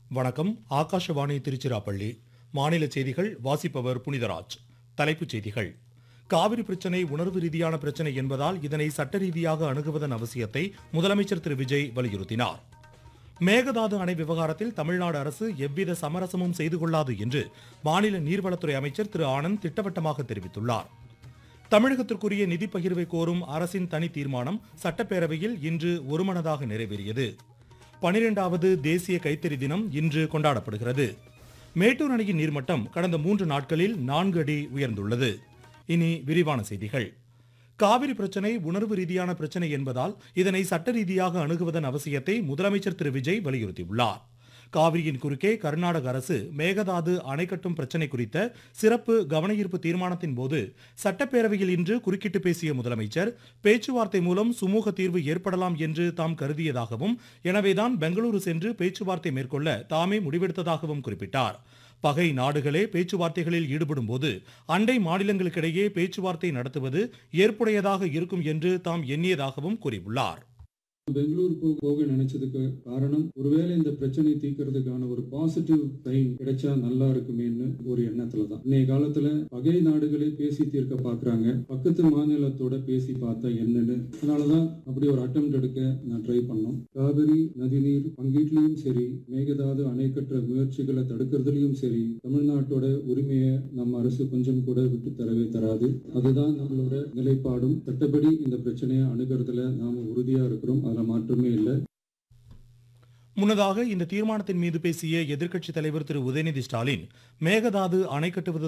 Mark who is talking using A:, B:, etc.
A: வணக்கம் ஆகாஷவாணி திருச்சிராப்பள்ளி மாநில செய்திகள் வாசிப்பவர் புனிதராஜ் தலைப்புச் செய்திகள் காவிரி பிரச்சனை உணர்வு ரீதியான பிரச்சனை என்பதால் இதனை சட்ட ரீதியாக அணுகுவதன் அவசியத்தை முதலமைச்சர் திரு விஜய் வலியுறுத்தினார் மேகதாது அணை விவகாரத்தில் தமிழ்நாடு அரசு எவ்வித சமரசமும் செய்து கொள்ளாது என்று மாநில நீர்வளத்துறை அமைச்சர் திரு ஆனந்த் திட்டவட்டமாக தெரிவித்துள்ளார் தமிழகத்திற்குரிய நிதி பகிர்வை கோரும் அரசின் தனி தீர்மானம் சட்டப்பேரவையில் இன்று ஒருமனதாக நிறைவேறியது பனிரெண்டாவது தேசிய கைத்தறி தினம் இன்று கொண்டாடப்படுகிறது மேட்டூர் அணையின் நீர்மட்டம் கடந்த மூன்று நாட்களில் நான்கு அடி உயர்ந்துள்ளது இனி விரிவான செய்திகள் காவிரி பிரச்சனை உணர்வு ரீதியான பிரச்சனை என்பதால் இதனை சட்ட ரீதியாக அணுகுவதன் அவசியத்தை முதலமைச்சர் திரு விஜய் வலியுறுத்தியுள்ளார் காவிரியின் குறுக்கே கர்நாடக அரசு மேகதாது அணை கட்டும் பிரச்சனை குறித்த சிறப்பு கவனஈர்ப்பு தீர்மானத்தின் போது சட்டப்பேரவையில் இன்று குறுக்கிட்டு பேசிய முதலமைச்சர் பேச்சுவார்த்தை மூலம் சுமூக தீர்வு ஏற்படலாம் என்று தாம் கருதியதாகவும் எனவேதான் பெங்களூரு சென்று பேச்சுவார்த்தை மேற்கொள்ள தாமே முடிவெடுத்ததாகவும் குறிப்பிட்டார் பகை நாடுகளே பேச்சுவார்த்தைகளில் ஈடுபடும் போது அண்டை மாநிலங்களுக்கிடையே பேச்சுவார்த்தை நடத்துவது ஏற்புடையதாக இருக்கும் என்று தாம் எண்ணியதாகவும் கூறியுள்ளார்
B: பெங்களூர் போ- போக நினைச்சதுக்கு காரணம் ஒருவேளை இந்த பிரச்சனை தீர்க்கறதுக்கான ஒரு பாசிட்டிவ் டைம் கிடைச்சா நல்லா இருக்குமேன்னு ஒரு எண்ணத்துல தான் இன்னைய காலத்துல பகை நாடுகளே பேசி தீர்க்க பாக்குறாங்க பக்கத்து மாநிலத்தோட பேசி பார்த்தா என்னன்னு அதனாலதான் அப்படி ஒரு அட்டம் எடுக்க நான் ட்ரை பண்ணோம் காவிரி நதிநீர் பங்கீட்லயும் சரி மேகதாது அணை கட்டுற முயற்சிகளை தடுக்கிறதுலயும் சரி தமிழ்நாட்டோட உரிமையை நம்ம அரசு கொஞ்சம் கூட விட்டு தரவே தராது அதுதான் நம்மளோட நிலைப்பாடும் சட்டப்படி இந்த பிரச்சனையை அணுகிறதுல நாம உறுதியா இருக்கிறோம் அதுல மாற்றமே இல்லை
A: முன்னதாக இந்த தீர்மானத்தின் மீது பேசிய எதிர்க்கட்சித் தலைவர் திரு உதயநிதி ஸ்டாலின் மேகதாது அணை கட்டுவது